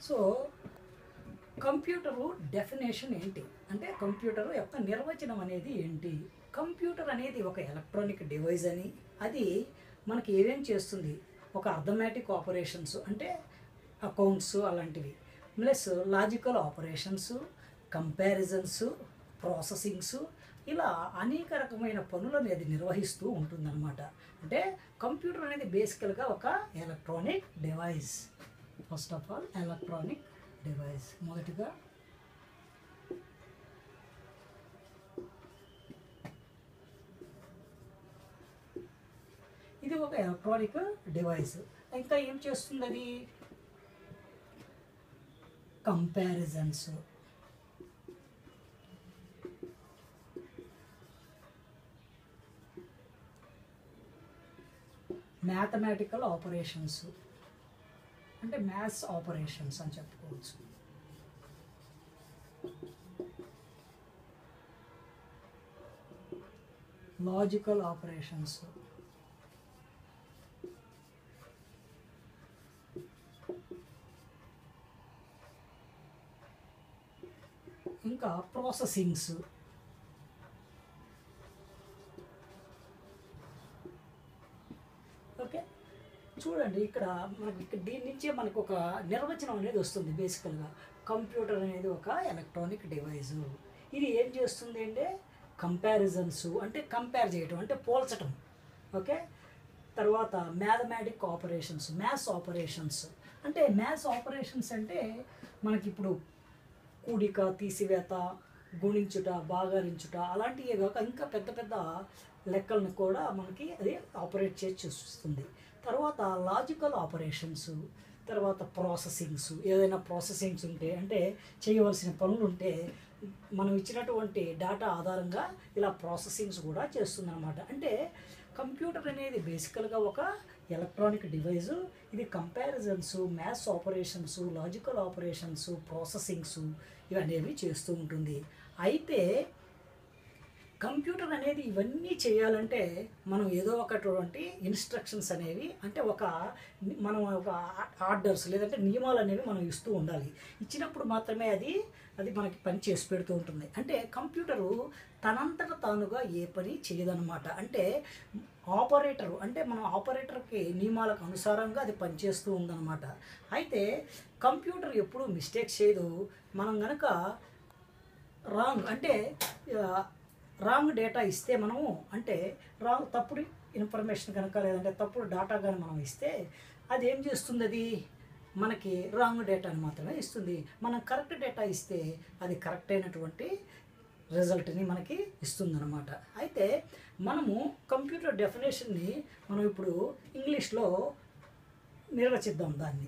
so computer definition ఏంటి అంటే computer యొక్క నిర్వచనం అనేది ఏంటి కంప్యూటర్ అనేది ఒక ఎలక్ట్రానిక్ డివైస్ అని అది మనకి ఏమేం చేస్తుంది ఒక అర్థమెటిక్ ఆపరేషన్స్ అంటే అకౌంట్స్ అలాంటివి plus logical operations comparisons processings ఇలా అనేక రకమైన పనులు అనేది నిర్వహిస్తూ ఉంటుందన్నమాట అంటే కంప్యూటర్ అనేది బేసికల్గా ఒక electronic device first of all electronic device మొదటిగా ఇది ఒక ఎలక్ట్రానిక్ డివైస్ ఇంకా ఏం చేస్తుంది అది కంపారిజన్స్ మ్యాథమెటికల్ ఆపరేషన్స్ అంటే మ్యాథ్స్ ఆపరేషన్స్ అని చెప్పుకోవచ్చు లాజికల్ ఆపరేషన్స్ ఇంకా ప్రాసెసింగ్స్ ఓకే చూడండి ఇక్కడ మనకి ఇక్కడ దీని నుంచే మనకు ఒక నిర్వచనం అనేది వస్తుంది బేసికల్గా కంప్యూటర్ అనేది ఒక ఎలక్ట్రానిక్ డివైస్ ఇది ఏం చేస్తుంది అంటే కంపారిజన్స్ అంటే కంపేర్ చేయటం అంటే పోల్చటం ఓకే తర్వాత మ్యాథమెటిక్ ఆపరేషన్స్ మ్యాథ్స్ ఆపరేషన్స్ అంటే మ్యాథ్స్ ఆపరేషన్స్ అంటే మనకి ఇప్పుడు కూడిక తీసివేత గుణించుట బాగారించుట అలాంటివి కాక ఇంకా పెద్ద పెద్ద లెక్కలను కూడా మనకి అది ఆపరేట్ చేసి చూస్తుంది తర్వాత లాజికల్ ఆపరేషన్స్ తర్వాత ప్రాసెసింగ్స్ ఏదైనా ప్రాసెసింగ్స్ ఉంటే అంటే చేయవలసిన పనులు ఉంటే మనం ఇచ్చినటువంటి డేటా ఆధారంగా ఇలా ప్రాసెసింగ్స్ కూడా చేస్తుందన్నమాట అంటే కంప్యూటర్ అనేది బేసికల్గా ఒక ఎలక్ట్రానిక్ డివైజు ఇది comparisons maths operations logical operations processings ఇవనేవి చేస్తూ ఉంటుంది అయితే కంప్యూటర్ అనేది ఇవన్నీ చేయాలంటే మనం ఏదో ఒకటువంటి ఇన్స్ట్రక్షన్స్ అనేవి అంటే ఒక మనం ఒక ఆర్డర్స్ లేదంటే నియమాలు అనేవి మనం ఇస్తూ ఉండాలి ఇచ్చినప్పుడు మాత్రమే అది అది మనకి పని చేసి పెడుతూ ఉంటుంది అంటే కంప్యూటరు తనంతట తానుగా ఏ పని చేయదన్నమాట అంటే ఆపరేటరు అంటే మనం ఆపరేటర్కి నియమాలకు అనుసారంగా అది పనిచేస్తూ ఉందన్నమాట అయితే కంప్యూటర్ ఎప్పుడు మిస్టేక్స్ చేయదు మనం గనక రాంగ్ అంటే రాంగ్ డేటా ఇస్తే మనము అంటే రాంగ్ తప్పుడు ఇన్ఫర్మేషన్ కనుక లేదంటే తప్పుడు డేటా కానీ మనం ఇస్తే అది ఏం చేస్తుంది అది మనకి రాంగ్ డేటాని మాత్రమే ఇస్తుంది మనం కరెక్ట్ డేటా ఇస్తే అది కరెక్ట్ అయినటువంటి రిజల్ట్ని మనకి ఇస్తుందన్నమాట అయితే మనము కంప్యూటర్ డెఫినేషన్ని మనం ఇప్పుడు ఇంగ్లీష్లో నిర్వచిద్దాం దాన్ని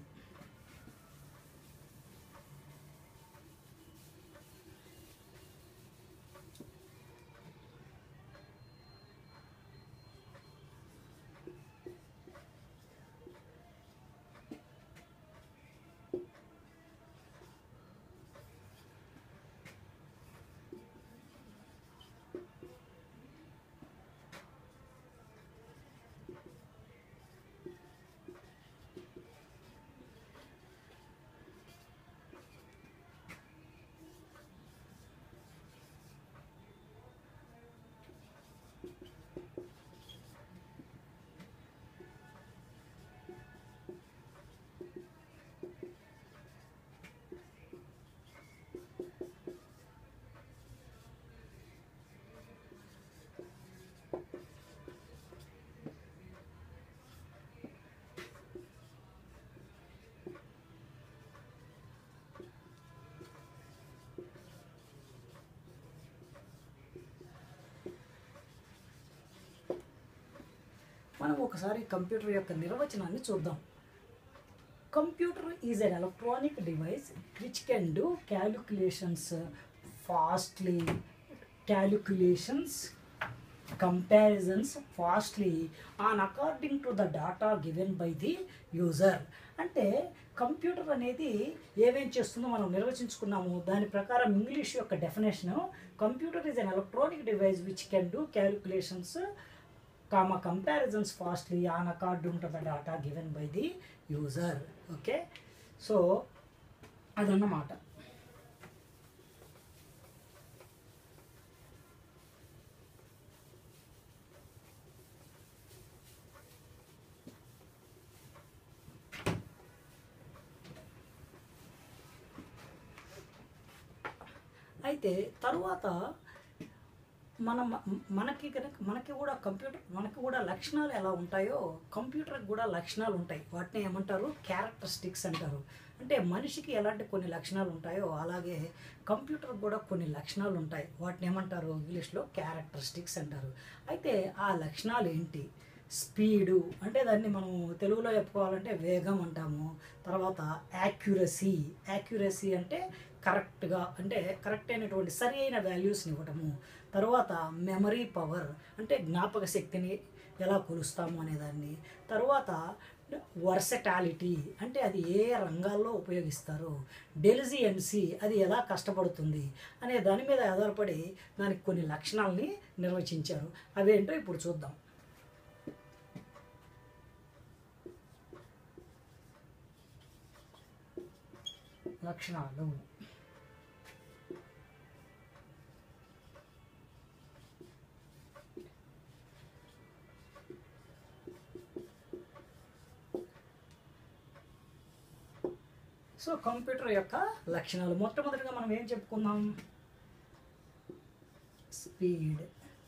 మనం ఒకసారి కంప్యూటర్ యొక్క నిర్వచనాన్ని చూద్దాం computer is an electronic device which can do calculations fastly calculations comparisons fastly on according to the data given by the user అంటే కంప్యూటర్ అనేది ఏమేం చేస్తుందో మనం నిర్వచించుకున్నాము దాని ప్రకారం ఇంగ్లీష్ యొక్క definition computer is an electronic device which can do calculations comma comparisons fastly on according to the data given by the user okay so అదన్నమాట అయితే తరువాత మన మనకి కనుక మనకి కూడా కంప్యూటర్ మనకి కూడా లక్షణాలు ఎలా ఉంటాయో కంప్యూటర్కి కూడా లక్షణాలు ఉంటాయి వాటిని ఏమంటారు క్యారెక్టరిస్టిక్స్ అంటారు అంటే మనిషికి ఎలాంటి కొన్ని లక్షణాలు ఉంటాయో అలాగే కంప్యూటర్కి కూడా కొన్ని లక్షణాలు ఉంటాయి వాటిని ఏమంటారు ఇంగ్లీష్లో క్యారెక్టరిస్టిక్స్ అంటారు అయితే ఆ లక్షణాలు ఏంటి స్పీడు అంటే దాన్ని మనం తెలుగులో చెప్పుకోవాలంటే వేగం అంటాము తర్వాత యాక్యురసీ యాక్యురసీ అంటే కరెక్ట్గా అంటే కరెక్ట్ అయినటువంటి సరి అయిన వాల్యూస్ని ఇవ్వటము తర్వాత మెమరీ పవర్ అంటే జ్ఞాపక శక్తిని ఎలా కొలుస్తాము అనేదాన్ని తర్వాత వర్సటాలిటీ అంటే అది ఏ రంగాల్లో ఉపయోగిస్తారు డెలిజియన్సీ అది ఎలా కష్టపడుతుంది అనే దాని మీద ఆధారపడి దానికి కొన్ని లక్షణాలని నిర్వచించారు అవేంటో ఇప్పుడు చూద్దాం లక్షణాలు సో కంప్యూటర్ యొక్క లక్షణాలు మొట్టమొదటిగా మనం ఏం చెప్పుకుందాం speed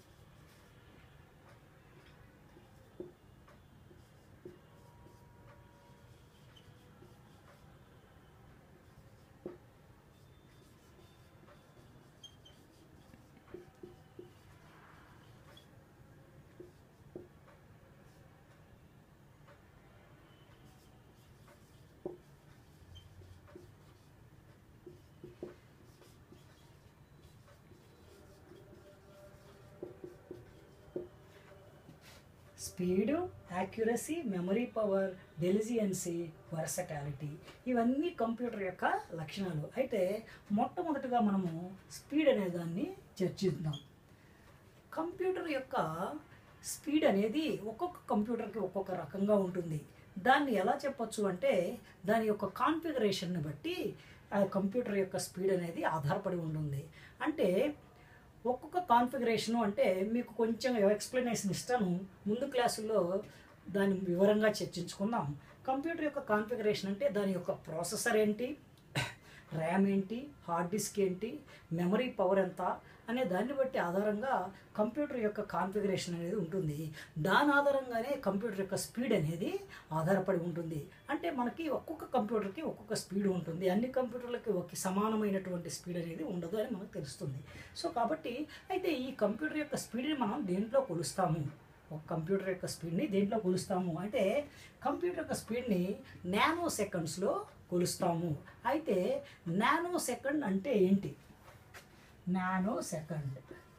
speed accuracy memory power diligency versatility ఇవన్నీ కంప్యూటర్ యొక్క లక్షణాలు అయితే మొట్టమొదటిగా మనము స్పీడ్ అనే దాన్ని చర్చిద్దాం కంప్యూటర్ యొక్క స్పీడ్ అనేది ఒక్కొక్క కంప్యూటర్కి ఒక్కొక్క రకంగా ఉంటుంది దాన్ని ఎలా చెప్పొచ్చు అంటే దాని యొక్క కాన్ఫిగరేషన్ని బట్టి ఆ కంప్యూటర్ యొక్క స్పీడ్ అనేది ఆధారపడి ఉంటుంది అంటే ఒక్కొక్క కాన్ఫిగరేషను అంటే మీకు కొంచెం ఎక్స్ప్లెనేషన్ ఇస్తాను ముందు క్లాసుల్లో దాని వివరంగా చర్చించుకుందాం కంప్యూటర్ యొక్క కాన్ఫిగరేషన్ అంటే దాని యొక్క ప్రాసెసర్ ఏంటి ర్యామ్ ఏంటి హార్డ్ డిస్క్ ఏంటి మెమరీ పవర్ ఎంత అనే దాన్ని బట్టి ఆధారంగా కంప్యూటర్ యొక్క కాన్ఫిగరేషన్ అనేది ఉంటుంది దాని ఆధారంగానే కంప్యూటర్ యొక్క స్పీడ్ అనేది ఆధారపడి ఉంటుంది అంటే మనకి ఒక్కొక్క కంప్యూటర్కి ఒక్కొక్క స్పీడ్ ఉంటుంది అన్ని కంప్యూటర్లకి ఒక సమానమైనటువంటి స్పీడ్ అనేది ఉండదు అని మనకు తెలుస్తుంది సో కాబట్టి అయితే ఈ కంప్యూటర్ యొక్క స్పీడ్ని మనం దేంట్లో కొలుస్తాము ఒక కంప్యూటర్ యొక్క స్పీడ్ని దేంట్లో కొలుస్తాము అంటే కంప్యూటర్ యొక్క స్పీడ్ని నానో సెకండ్స్లో కొలుస్తాము అయితే నానో సెకండ్ అంటే ఏంటి నానో సెకండ్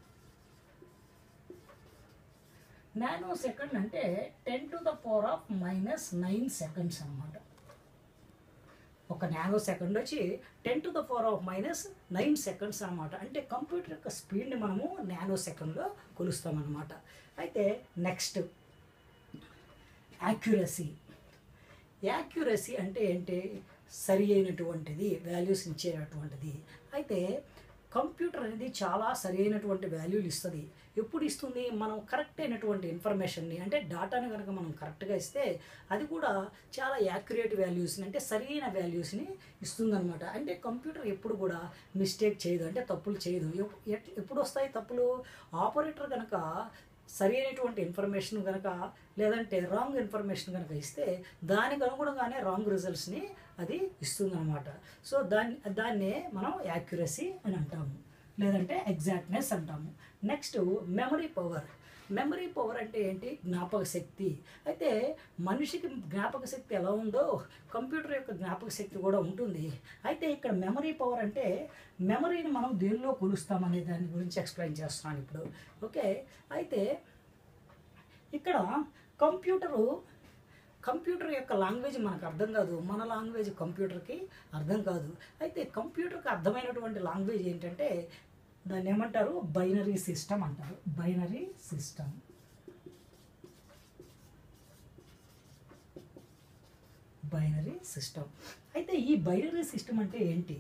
నానో సెకండ్ అంటే ten to the power of minus nine seconds అనమాట ఒక నానో సెకండ్ వచ్చి ten to the power of minus nine seconds అనమాట అంటే కంప్యూటర్ యొక్క స్పీడ్ని మనము నానో సెకండ్లో కొలుస్తామన్నమాట అయితే నెక్స్ట్ యాక్యురసీ యాక్యురసీ అంటే ఏంటి సరి అయినటువంటిది వాల్యూస్ ఇచ్చేటటువంటిది అయితే కంప్యూటర్ అనేది చాలా సరి అయినటువంటి వాల్యూలు ఇస్తుంది ఎప్పుడు ఇస్తుంది మనం కరెక్ట్ అయినటువంటి ఇన్ఫర్మేషన్ని అంటే డాటాని కనుక మనం కరెక్ట్గా ఇస్తే అది కూడా చాలా యాక్యురేట్ వాల్యూస్ని అంటే సరైన వాల్యూస్ని ఇస్తుందన్నమాట అంటే కంప్యూటర్ ఎప్పుడు కూడా మిస్టేక్ చేయదు అంటే తప్పులు చేయదు ఎప్- ఎట్- ఎప్పుడు వస్తాయి తప్పులు ఆపరేటర్ కనుక సరి అయినటువంటి ఇన్ఫర్మేషన్ కనుక లేదంటే రాంగ్ ఇన్ఫర్మేషన్ కనుక ఇస్తే దానికి అనుగుణంగానే రాంగ్ రిజల్ట్స్ని అది ఇస్తుందన్నమాట సో దాన్ని దాన్నే మనం యాక్యురసీ అని అంటాము లేదంటే ఎగ్జాక్ట్నెస్ అంటాము next memory power memory power అంటే ఏంటి జ్ఞాపక శక్తి అయితే మనిషికి జ్ఞాపక శక్తి ఎలా ఉందో కంప్యూటర్ యొక్క జ్ఞాపక శక్తి కూడా ఉంటుంది అయితే ఇక్కడ మెమరీ పవర్ అంటే మెమరీని మనం దేనిలో కొలుస్తామనే దాని గురించి ఎక్స్ప్లెయిన్ చేస్తున్నాను ఇప్పుడు ఓకే అయితే ఇక్కడ కంప్యూటరు కంప్యూటర్ యొక్క లాంగ్వేజ్ మనకు అర్థం కాదు మన లాంగ్వేజ్ కంప్యూటర్కి అర్థం కాదు అయితే కంప్యూటర్కి అర్థమైనటువంటి లాంగ్వేజ్ ఏంటంటే దాన్ని ఏమంటారు బైనరీ సిస్టమ్ అంటారు బైనరీ సిస్టమ్ బైనరీ సిస్టమ్ అయితే ఈ బైనరీ సిస్టమ్ అంటే ఏంటి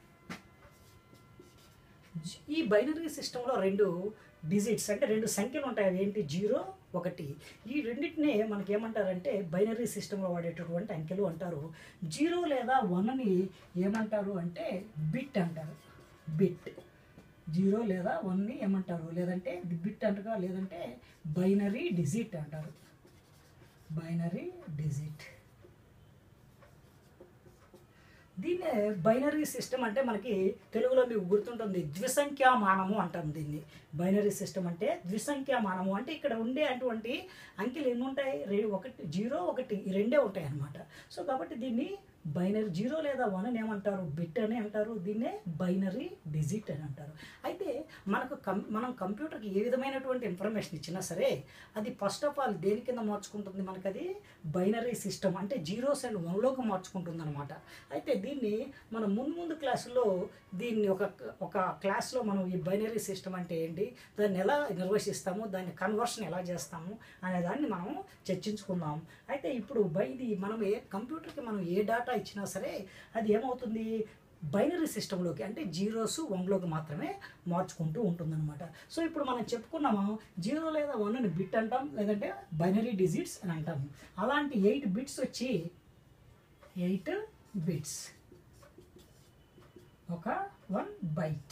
జ- ఈ బైనరీ సిస్టంలో రెండు డిజిట్స్ అంటే రెండు సంఖ్యలు ఉంటాయి అవి ఏంటి జీరో ఒకటి ఈ రెండింటినే మనకి ఏమంటారంటే బైనరీ సిస్టంలో వాడేటటువంటి అంకెలు అంటారు జీరో లేదా వన్ని ఏమంటారు అంటే బిట్ అంటారు బిట్ జీరో లేదా వన్ని ఏమంటారు లేదంటే బిట్ అంటారు లేదంటే బైనరీ డిజిట్ అంటారు బైనరీ డిజిట్ దీన్నే బైనరీ సిస్టమ్ అంటే మనకి తెలుగులో మీకు గుర్తుంటుంది ద్విసంఖ్యామానము అంటాం దీన్ని బైనరీ సిస్టమ్ అంటే ద్విసంఖ్యామానము అంటే ఇక్కడ ఉండే అటువంటి అంకెలు ఎన్ని ఉంటాయి రె ఒకటి జీరో ఒకటి ఈ రెండే ఉంటాయి అన్నమాట సో కాబట్టి దీన్ని బైనరీ జీరో లేదా వన్ అని ఏమంటారు బిట్ అని అంటారు దీన్నే బైనరీ డిజిట్ అని అంటారు అయితే మనకు కం మనం కంప్యూటర్కి ఏ విధమైనటువంటి ఇన్ఫర్మేషన్ ఇచ్చినా సరే అది ఫస్ట్ ఆఫ్ ఆల్ దేని కింద మార్చుకుంటుంది మనకు అది బైనరీ సిస్టమ్ అంటే జీరోస్ అండ్ వన్లోకి మార్చుకుంటుంది అనమాట అయితే దీన్ని మనం ముందు ముందు క్లాసుల్లో దీన్ని ఒక ఒక క్లాస్లో మనం ఈ బైనరీ సిస్టమ్ అంటే ఏంటి దాన్ని ఎలా నిర్వహిస్తాము దాన్ని కన్వర్షన్ ఎలా చేస్తాము అనే దాన్ని మనం చర్చించుకుందాం అయితే ఇప్పుడు బై ఇది మనం ఏ కంప్యూటర్కి మనం ఏ డేటా ఇచ్చినా సరే అది ఏమవుతుంది బైనరీ సిస్టంలోకి అంటే జీరోస్ వన్లోకి మాత్రమే మార్చుకుంటూ ఉంటుందన్నమాట సో ఇప్పుడు మనం చెప్పుకున్నాము జీరో లేదా వన్ అని బిట్ అంటాం లేదంటే బైనరీ డిజిట్స్ అని అంటాము అలాంటి ఎయిట్ బిట్స్ వచ్చి ఎయిట్ బిట్స్ ఒక వన్ బైట్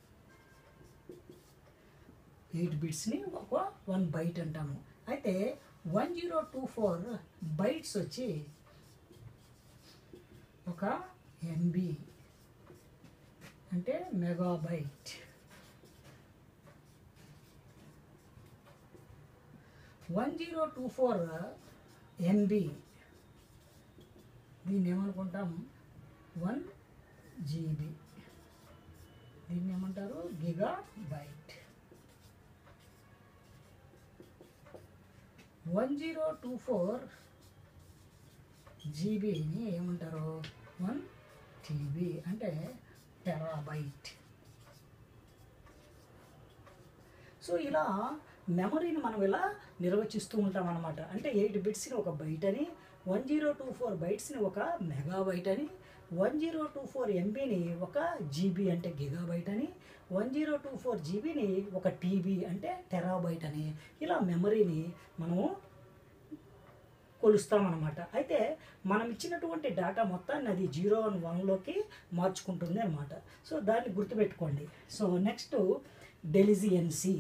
ఎయిట్ బిట్స్ని ఒక వన్ బైట్ అంటాము అయితే one zero two four bytes వచ్చి ఒక ఎంబీ అంటే megabyte one zero two four MB దీన్ని ఏమనుకుంటాం వన్ జీబీ దీన్ని ఏమంటారు gigabyte one zero two four జీబీని ఏమంటారు వన్ టీబీ అంటే టెరాబైట్ సో ఇలా మెమరీని మనం ఇలా నిర్వచిస్తూ ఉంటాం అనమాట అంటే ఎయిట్ బిట్స్ని ఒక బైట్ అని వన్ జీరో టూ ఫోర్ బైట్స్ని ఒక మెగాబైట్ అని వన్ జీరో టూ ఫోర్ ఎంబీని ఒక జీబీ అంటే గిగాబైట్ అని వన్ జీరో టూ ఫోర్ జీబీని ఒక టీబీ అంటే టెరాబైట్ అని ఇలా మెమరీని మనము కొలుస్తామన్నమాట అయితే మనం ఇచ్చినటువంటి డేటా మొత్తాన్ని అది జీరో వన్ వన్లోకి మార్చుకుంటుంది అనమాట సో దాన్ని గుర్తుపెట్టుకోండి సో నెక్స్ట్ డెలిజియన్సీ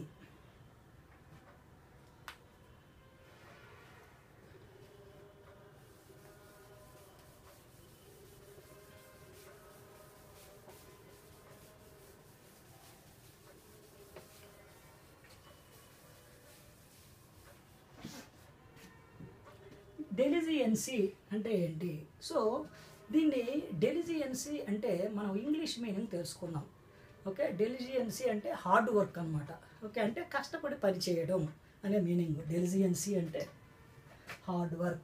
డెలిజియన్సీ అంటే ఏంటి సో దీన్ని డెలిజియన్సీ అంటే మనం ఇంగ్లీష్ మీనింగ్ తెలుసుకుందాం ఓకే డెలిజియన్సీ అంటే హార్డ్ వర్క్ అనమాట ఓకే అంటే కష్టపడి పని చేయడం అనే మీనింగ్ డెలిజియన్సీ అంటే హార్డ్ వర్క్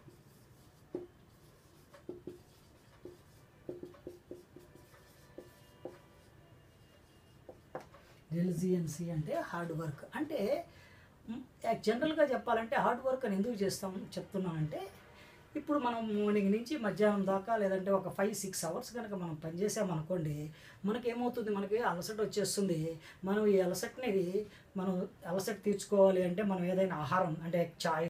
డెలిజియన్సీ అంటే హార్డ్ వర్క్ అంటే మ్, జనరల్గా చెప్పాలంటే హార్డ్ వర్క్ అని ఎందుకు చేస్తాం చెప్తున్నానంటే ఇప్పుడు మనం మార్నింగ్ నుంచి మధ్యాహ్నం దాకా లేదంటే ఒక ఫైవ్ సిక్స్ అవర్స్ కనుక మనం పనిచేసామనుకోండి మనకి ఏమవుతుంది మనకి అలసట వచ్చేస్తుంది మనం ఈ అలసటని మనం అలసట తీర్చుకోవాలి అంటే మనం ఏదైనా ఆహారం అంటే చాయ్